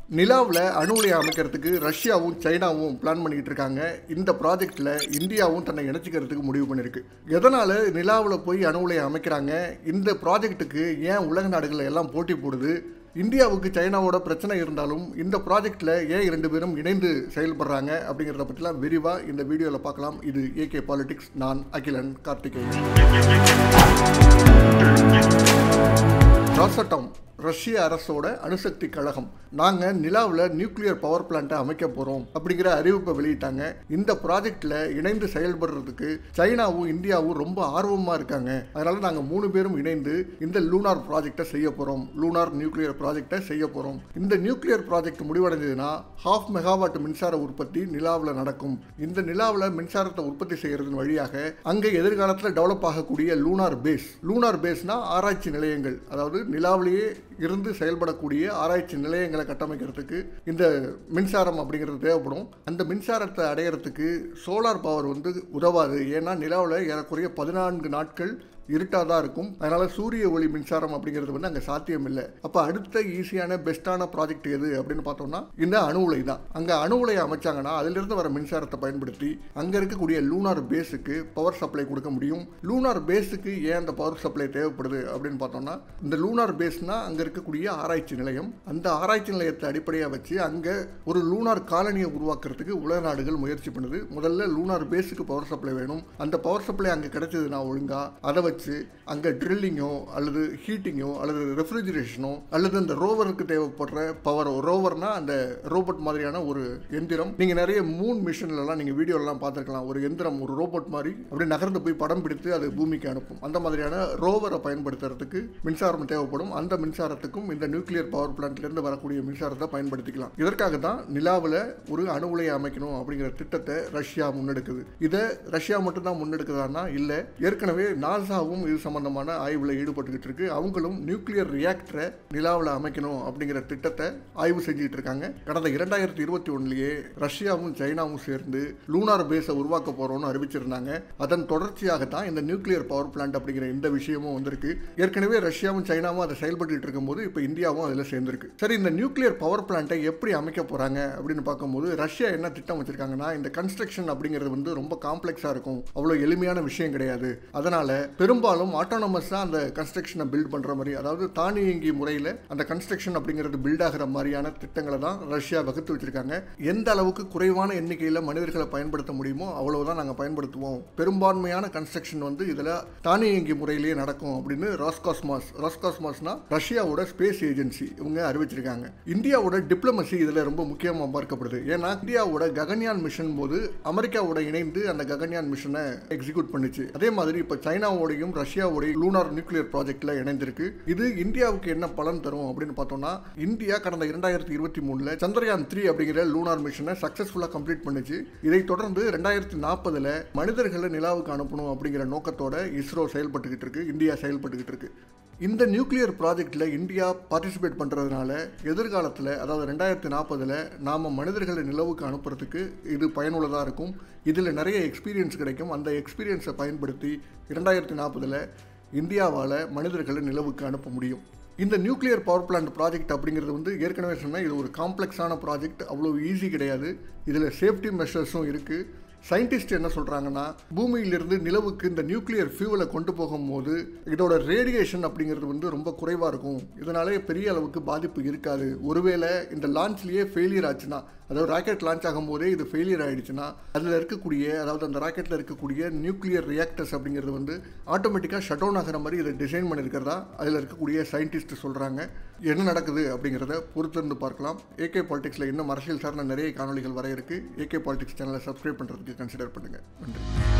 நிலாவில் அணு உலையை அமைக்கிறதுக்கு ரஷ்யாவும் சைனாவும் பிளான் பண்ணிக்கிட்டு இருக்காங்க இந்த ப்ராஜெக்டில் இந்தியாவும் தன்னை இணைச்சிக்கிறதுக்கு முடிவு பண்ணியிருக்கு எதனால் நிலாவில் போய் அணு உலையை அமைக்கிறாங்க இந்த ப்ராஜெக்ட்டுக்கு ஏன் உலக நாடுகள் எல்லாம் போட்டி போடுது இந்தியாவுக்கு சைனாவோட பிரச்சனை இருந்தாலும் இந்த ப்ராஜெக்டில் ஏன் இரண்டு பேரும் இணைந்து செயல்படுறாங்க அப்படிங்கிறத பற்றிலாம் விரிவாக இந்த வீடியோவில் பார்க்கலாம் இது ஏகே பாலிடிக்ஸ் நான் அகிலன் கார்த்திகேயன் ராசட்டம் ரஷ்ய அரசோட அணுசக்தி கழகம் நாங்கள் நிலாவில் நியூக்ளியர் பவர் பிளான்ட்டை அமைக்க போகிறோம் அப்படிங்கிற அறிவிப்பை வெளியிட்டாங்க இந்த ப்ராஜெக்டில் இணைந்து செயல்படுறதுக்கு சைனாவும் இந்தியாவும் ரொம்ப ஆர்வமாக இருக்காங்க அதனால் நாங்கள் மூணு பேரும் இணைந்து இந்த லூனார் ப்ராஜெக்டை செய்ய போகிறோம் லூனார் நியூக்ளியர் ப்ராஜெக்டை செய்ய போகிறோம் இந்த நியூக்ளியர் ப்ராஜெக்ட் முடிவடைஞ்சதுன்னா ஹாஃப் மெகாவாட் மின்சார உற்பத்தி நிலாவில் நடக்கும் இந்த நிலாவில் மின்சாரத்தை உற்பத்தி செய்கிறதன் வழியாக அங்கே எதிர்காலத்தில் டெவலப் ஆகக்கூடிய லூனார் பேஸ் லூனார் பேஸ்னா ஆராய்ச்சி நிலையங்கள் அதாவது நிலாவிலேயே இருந்து செயல்படக்கூடிய ஆராய்ச்சி நிலையங்களை கட்டமைக்கிறதுக்கு இந்த மின்சாரம் அப்படிங்கிறது தேவைப்படும் அந்த மின்சாரத்தை அடையிறதுக்கு சோலார் பவர் வந்து உதவாது ஏன்னா நிலாவில் ஏறக்குறைய பதினான்கு நாட்கள் இருட்டாக தான் இருக்கும் அதனால் சூரிய ஒளி மின்சாரம் அப்படிங்கிறது வந்து அங்கே சாத்தியம் இல்லை அப்போ அடுத்த ஈஸியான பெஸ்ட்டான ப்ராஜெக்ட் எது அப்படின்னு பார்த்தோம்னா இந்த அணு உலை தான் அங்கே அணு உலையை அமைச்சாங்கன்னா அதிலிருந்து வர மின்சாரத்தை பயன்படுத்தி அங்கே இருக்கக்கூடிய லூனார் பேஸுக்கு பவர் சப்ளை கொடுக்க முடியும் லூனார் பேஸுக்கு ஏன் அந்த பவர் சப்ளை தேவைப்படுது அப்படின்னு பார்த்தோம்னா இந்த லூனார் பேஸ்னா அங்கே இருக்கக்கூடிய ஆராய்ச்சி நிலையம் அந்த ஆராய்ச்சி நிலையத்தை அடிப்படையாக வச்சு அங்கே ஒரு லூனார் காலனியை உருவாக்குறதுக்கு உலக நாடுகள் முயற்சி பண்ணுது முதல்ல லூனார் பேஸுக்கு பவர் சப்ளை வேணும் அந்த பவர் சப்ளை அங்கே கிடைச்சதுன்னா ஒழுங்கா அதை வச்சு அங்கே ட்ரில்லிங்கோ அல்லது ஹீட்டிங்கோ அல்லது ரெஃப்ரிஜரேஷனோ அல்லது அந்த ரோவருக்கு தேவைப்படுற பவர் ரோவர்னா அந்த ரோபோட் மாதிரியான ஒரு எந்திரம் நீங்கள் நிறைய மூன் மிஷின்லலாம் நீங்கள் வீடியோலாம் பார்த்துருக்கலாம் ஒரு எந்திரம் ஒரு ரோபோட் மாதிரி அப்படியே நகர்ந்து போய் படம் பிடித்து அது பூமிக்கு அனுப்பும் அந்த மாதிரியான ரோவரை பயன்படுத்துறதுக்கு மின்சாரம் தேவைப்படும் அந்த மின்சாரத்துக்கும் இந்த நியூக்ளியர் பவர் பிளான்ட்லேருந்து வரக்கூடிய மின்சாரத்தை பயன்படுத்திக்கலாம் இதற்காக தான் நிலாவில் ஒரு அணு உலையை அமைக்கணும் அப்படிங்கிற திட்டத்தை ரஷ்யா முன்னெடுக்குது இதை ரஷ்யா மட்டும்தான் முன்னெடுக்குதான்னா இல்லை ஏற்கனவே நாசாவும் இது சம்பந்தமான ஆய்வில் ஈடுபட்டுக்கிட்டு இருக்கு அவங்களும் நியூக்ளியர் ரியாக்டரை நிலாவில் அமைக்கணும் அப்படிங்கிற திட்டத்தை ஆய்வு செஞ்சுட்டு இருக்காங்க கடந்த இரண்டாயிரத்தி இருபத்தி ஒன்றுலேயே ரஷ்யாவும் சைனாவும் சேர்ந்து லூனார் பேஸை உருவாக்க போகிறோம்னு அறிவிச்சிருந்தாங்க அதன் தொடர்ச்சியாக தான் இந்த நியூக்ளியர் பவர் பிளான்ட் அப்படிங்கிற இந்த விஷயமும் வந்திருக்கு ஏற்கனவே ரஷ்யாவும் சைனாவும் அதை செயல்பட்டு இருக்கும்போது இப்போ இந்தியாவும் அதில் சேர்ந்திருக்கு சரி இந்த நியூக்ளியர் பவர் பிளான்ட்டை எப்படி அமைக்க போகிறாங்க அப்படின்னு பார்க்கும்போது ரஷ்யா என்ன திட்டம் வச்சிருக்காங்கன்னா இந்த கன்ஸ்ட்ரக்ஷன் அப்படிங்கிறது வந்து ரொம்ப காம்ப்ளெக்ஸாக இருக்கும் அவ்வளோ எளிமையான விஷயம் கிடையாது அதனால பெரும்பாலும் ஆட்டோனமஸாக அந்த கன்ஸ்ட்ரக்ஷனை பில்ட் பண்ணுற மாதிரி அதாவது தானியங்கி முறையில் அந்த கன்ஸ்ட்ரக்ஷன் அப்படிங்கிறது பில்ட் ஆகிற மாதிரியான திட்டங்களை தான் ரஷ்யா வகுத்து வச்சிருக்காங்க எந்த அளவுக்கு குறைவான எண்ணிக்கையில் மனிதர்களை பயன்படுத்த முடியுமோ அவ்வளவுதான் நாங்கள் பயன்படுத்துவோம் பெரும்பான்மையான கன்ஸ்ட்ரக்ஷன் வந்து இதில் தானியங்கி முறையிலேயே நடக்கும் அப்படின்னு ராஸ்காஸ்மாஸ் ராஸ்காஸ்மாஸ்னா ரஷ்யாவோட ஸ்பேஸ் ஏஜென்சி இவங்க அறிவிச்சிருக்காங்க இந்தியாவோட டிப்ளமசி இதில் ரொம்ப முக்கியமாக பார்க்கப்படுது ஏன்னா இந்தியாவோட ககன்யான் மிஷன் போது அமெரிக்காவோட இணைந்து அந்த ககன்யான் மிஷனை எக்ஸிக்யூட் பண்ணுச்சு அதே மாதிரி இப்போ சைனாவோடையும் ரஷ்யாவோடையும் லூனார் நியூக்ளியர் ப்ராஜெக்ட்ல இணைந்திருக்கு இது இந்தியாவுக்கு என்ன பலன் தரும் அப்படின்னு பார்த்தோம்னா இந்தியா கடந்த இரண்டாயிரத்தி இருபத்தி மூணுல சந்திரயான் த்ரீ அப்படிங்கிற லூனார் மிஷனை சக்சஸ்ஃபுல்லாக கம்ப்ளீட் பண்ணுச்சு இதை தொடர்ந்து ரெண்டாயிரத்தி நாற்பதுல மனிதர்களை நிலாவுக்கு அனுப்பணும் அப்படிங்கிற நோக்கத்தோட இஸ்ரோ செயல்பட்டுக்கிட்டு இருக்கு இந்தியா செயல்பட்டுக்கிட்டு இருக்கு இந்த நியூக்ளியர் ப்ராஜெக்டில் இந்தியா பார்ட்டிசிபேட் பண்ணுறதுனால எதிர்காலத்தில் அதாவது ரெண்டாயிரத்தி நாற்பதில் நாம் மனிதர்களை நிலவுக்கு அனுப்புறதுக்கு இது பயனுள்ளதாக இருக்கும் இதில் நிறைய எக்ஸ்பீரியன்ஸ் கிடைக்கும் அந்த எக்ஸ்பீரியன்ஸை பயன்படுத்தி இரண்டாயிரத்தி நாற்பதில் இந்தியாவால் மனிதர்களை நிலவுக்கு அனுப்ப முடியும் இந்த நியூக்ளியர் பவர் பிளான்ட் ப்ராஜெக்ட் அப்படிங்கிறது வந்து ஏற்கனவே சொன்னால் இது ஒரு காம்ப்ளெக்ஸான ப்ராஜெக்ட் அவ்வளோ ஈஸி கிடையாது இதில் சேஃப்டி மெஷர்ஸும் இருக்குது சயின்டிஸ்ட் என்ன சொல்கிறாங்கன்னா பூமியிலிருந்து நிலவுக்கு இந்த நியூக்ளியர் ஃபியூவலை கொண்டு போகும்போது இதோட ரேடியேஷன் அப்படிங்கிறது வந்து ரொம்ப குறைவாக இருக்கும் இதனாலே பெரிய அளவுக்கு பாதிப்பு இருக்காது ஒருவேளை இந்த லான்ச்லேயே ஃபெயிலியர் ஆச்சுன்னா அதாவது ராக்கெட் லான்ச் ஆகும்போதே இது ஃபெயிலியர் ஆகிடுச்சுன்னா அதில் இருக்கக்கூடிய அதாவது அந்த ராக்கெட்டில் இருக்கக்கூடிய நியூக்ளியர் ரியாக்டர்ஸ் அப்படிங்கிறது வந்து ஆட்டோமேட்டிக்காக ஷட் டவுன் ஆகிற மாதிரி இதை டிசைன் பண்ணியிருக்கிறதா அதில் இருக்கக்கூடிய சயின்டிஸ்ட் சொல்கிறாங்க என்ன நடக்குது அப்படிங்கிறத பொறுத்திருந்து பார்க்கலாம் ஏகே பாலிடிக்ஸில் இன்னும் அரசியல் சார்ந்த நிறைய காணொலிகள் வர இருக்கு ஏகே பாலிடிக்ஸ் சேனலை சப்ஸ்கிரைப் பண்ணுறதுக்கு கன்சிடர் பண்ணுங்கள் நன்றி